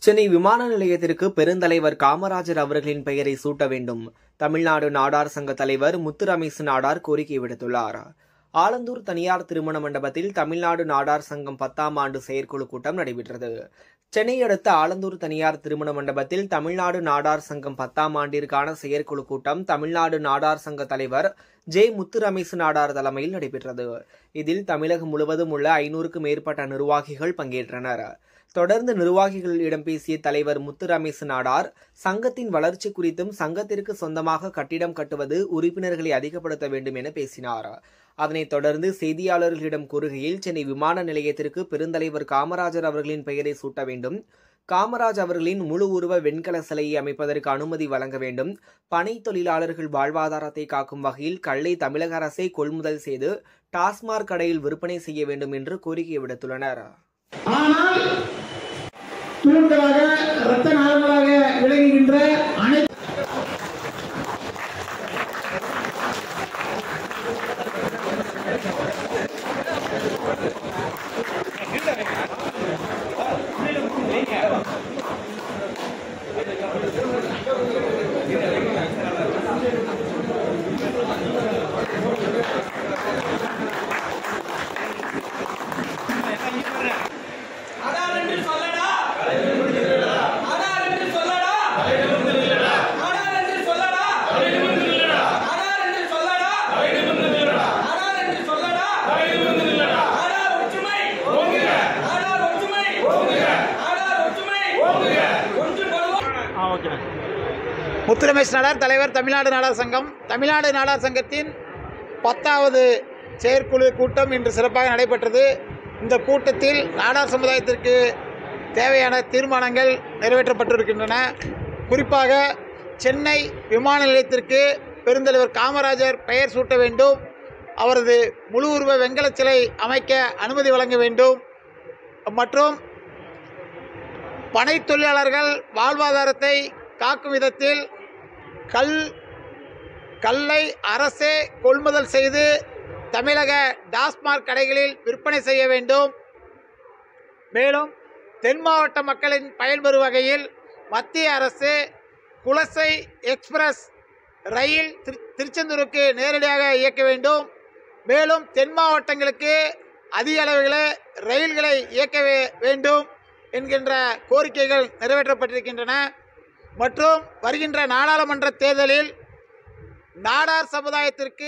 சென்னை விமான நிலையத்திற்கு பெருந்தலைவர் காமராஜர் அவர்களின் பெயரை சூட்ட வேண்டும் தமிழ்நாடு நாடார் சங்க தலைவர் முத்து ரமேசு நாடார் கோரிக்கை விடுத்துள்ளார் ஆலந்தூர் தனியார் திருமண மண்டபத்தில் தமிழ்நாடு நாடார் சங்கம் பத்தாம் ஆண்டு செயற்குழு கூட்டம் நடைபெற்றது சென்னை அடுத்த ஆலந்தூர் தனியார் திருமண மண்டபத்தில் தமிழ்நாடு நாடார் சங்கம் பத்தாம் ஆண்டிற்கான செயற்குழு கூட்டம் தமிழ்நாடு நாடார் சங்க தலைவர் ஜே முத்து ரமேசு நாடார் தலைமையில் நடைபெற்றது இதில் தமிழகம் முழுவதும் உள்ள ஐநூறுக்கும் மேற்பட்ட நிர்வாகிகள் பங்கேற்றனர் தொடர்ந்து நிர்வாகிகளிடம் பேசிய தலைவர் முத்து ரமேசு நாடார் சங்கத்தின் வளர்ச்சி குறித்தும் சங்கத்திற்கு சொந்தமாக கட்டிடம் கட்டுவது உறுப்பினர்களை அதிகப்படுத்த வேண்டும் என பேசினார் அதனைத் தொடர்ந்து செய்தியாளர்களிடம் கூறுகையில் சென்னை விமான நிலையத்திற்கு பெருந்தலைவர் காமராஜர் அவர்களின் பெயரை சூட்ட வேண்டும் காமராஜ் அவர்களின் முழு உருவ வெண்கல சிலையை அமைப்பதற்கு அனுமதி வழங்க வேண்டும் பனை தொழிலாளர்கள் வாழ்வாதாரத்தை காக்கும் வகையில் கல்லை தமிழக அரசே கொள்முதல் செய்து டாஸ்மாக் கடையில் விற்பனை செய்ய வேண்டும் என்று கோரிக்கை விடுத்துள்ளனர் ஆனால் தூண்களாக இரத்த நாளங்களாக விளங்குகின்ற அனைத்து ஆதார் என்று சொல்லடா ஆதார் என்று சொல்லடா ஆதார் என்று சொல்லடா ஆதார் என்று சொல்லடா ஆதார் என்று சொல்லடா ஆதார் ஒற்றுமை ஆதார் ஒற்றுமை ஆதார் ஒற்றுமை ஒன்று கொள்வோம் முத்துரமேஷ் நாடார் தலைவர் தமிழ்நாடு நாடார் சங்கம் தமிழ்நாடு நாடார் சங்கத்தின் பத்தாவது செயற்குழு கூட்டம் இன்று சிறப்பாக நடைபெற்றது இந்த கூட்டத்தில் நாடார் சமுதாயத்திற்கு தேவையான தீர்மானங்கள் நிறைவேற்றப்பட்டிருக்கின்றன குறிப்பாக சென்னை விமான நிலையத்திற்கு பெருந்தலைவர் காமராஜர் பெயர் சூட்ட வேண்டும் அவரது முழு உருவ வெங்கலச் சிலை அமைக்க அனுமதி வழங்க வேண்டும் மற்றும் பனை தொழிலாளர்கள் வாழ்வாதாரத்தை காக்கும் விதத்தில் கல் கல்லை அரசே கொள்முதல் செய்து தமிழக டாஸ்மாக் கடைகளில் விற்பனை செய்ய வேண்டும் மேலும் தென் மாவட்ட மக்களின் பயன்பெறும் வகையில் மத்திய அரசு குலசை எக்ஸ்பிரஸ் ரயில் திரு திருச்செந்தூருக்கு நேரடியாக இயக்க வேண்டும் மேலும் தென் மாவட்டங்களுக்கு அதிக அளவில் ரயில்களை இயக்க வே- வேண்டும் என்கின்ற கோரிக்கைகள் நிறைவேற்றப்பட்டிருக்கின்றன மற்றும் வருகின்ற நாடாளுமன்ற தேர்தலில் நாடார் சமுதாயத்திற்கு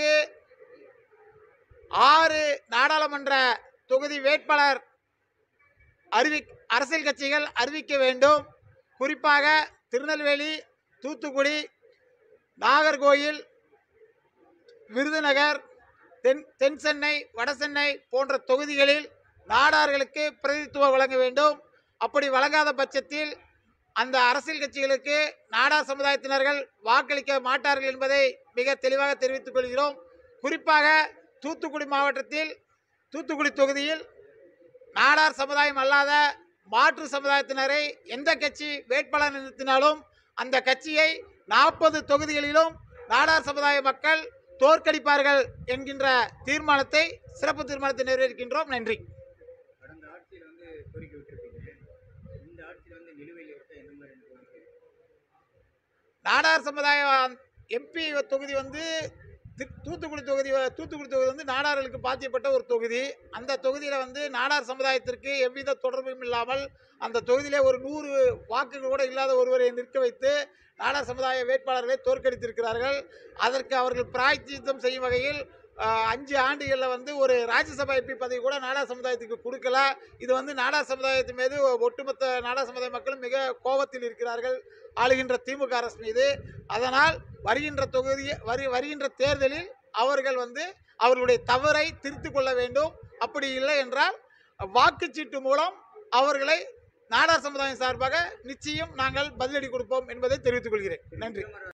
ஆறு நாடாளுமன்ற தொகுதி வேட்பாளர் அறிவி அரசியல் கட்சிகள் அறிவிக்க வேண்டும் குறிப்பாக திருநெல்வேலி தூத்துக்குடி நாகர்கோயில் விருதுநகர் தென் தென் சென்னை வட சென்னை போன்ற தொகுதிகளில் நாடார்களுக்கு பிரதித்துவம் வழங்க வேண்டும் அப்படி வழங்காத பட்சத்தில் அந்த அரசியல் கட்சிகளுக்கு நாடார் சமுதாயத்தினர்கள் வாக்களிக்க மாட்டார்கள் என்பதை மிக தெளிவாக தெரிவித்துக் கொள்கிறோம் குறிப்பாக தூத்துக்குடி மாவட்டத்தில் தூத்துக்குடி தொகுதியில் நாடார் சமுதாயம் அல்லாத மாற்று சமுதாயத்தினரை எந்த கட்சி வேட்பாளர் நிறுத்தினாலும் அந்த கட்சியை நாற்பது தொகுதிகளிலும் நாடார் சமுதாய மக்கள் தோற்கடிப்பார்கள் என்கின்ற தீர்மானத்தை சிறப்பு தீர்மானத்தை நிறைவேற்கின்றோம் நன்றி கடந்த ஆட்சியில் வந்து கோரிக்கை விட்டுருப்பீங்க இந்த ஆட்சியில் வந்து நிலுவையில் இருக்க எந்த மாதிரி கோரிக்கை நாடார் சமுதாய எம்பி தொகுதி வந்து தி- தூத்துக்குடி தொகுதி வ- தூத்துக்குடி தொகுதி வந்து நாடார்களுக்கு பாத்தியப்பட்ட ஒரு தொகுதி அந்த தொகுதியில் வந்து நாடார் சமுதாயத்திற்கு எவ்வித தொடர்பும் இல்லாமல் அந்த தொகுதியிலே ஒரு நூறு வாக்குகள் கூட இல்லாத ஒருவரை நிற்க வைத்து நாடார் சமுதாய வேட்பாளர்களை தோற்கடித்திருக்கிறார்கள் அதற்கு அவர்கள் பிராய்ச்சித்தம் செய்யும் வகையில் ஆஹ், அஞ்சு ஆண்டுகளில் வந்து ஒரு ராஜ்யசபா எம்பி பதவி கூட நாடார் சமுதாயத்துக்கு கொடுக்கல இது வந்து நாடார் சமுதாயத்தின் மீது ஒட்டுமொத்த நாடார் சமுதாய மக்களும் மிக கோபத்தில் இருக்கிறார்கள் ஆளுகின்ற திமுக அரசு மீது அதனால் வருகின்ற தொகுதி வரி வருகின்ற தேர்தலில் அவர்கள் வந்து அவர்களுடைய தவறை திருத்திக் கொள்ள வேண்டும் அப்படி இல்லை என்றால் வாக்குச்சீட்டு மூலம் அவர்களை நாடார் சமுதாயம் சார்பாக நிச்சயம் நாங்கள் பதிலடி கொடுப்போம் என்பதை தெரிவித்துக் கொள்கிறேன் நன்றி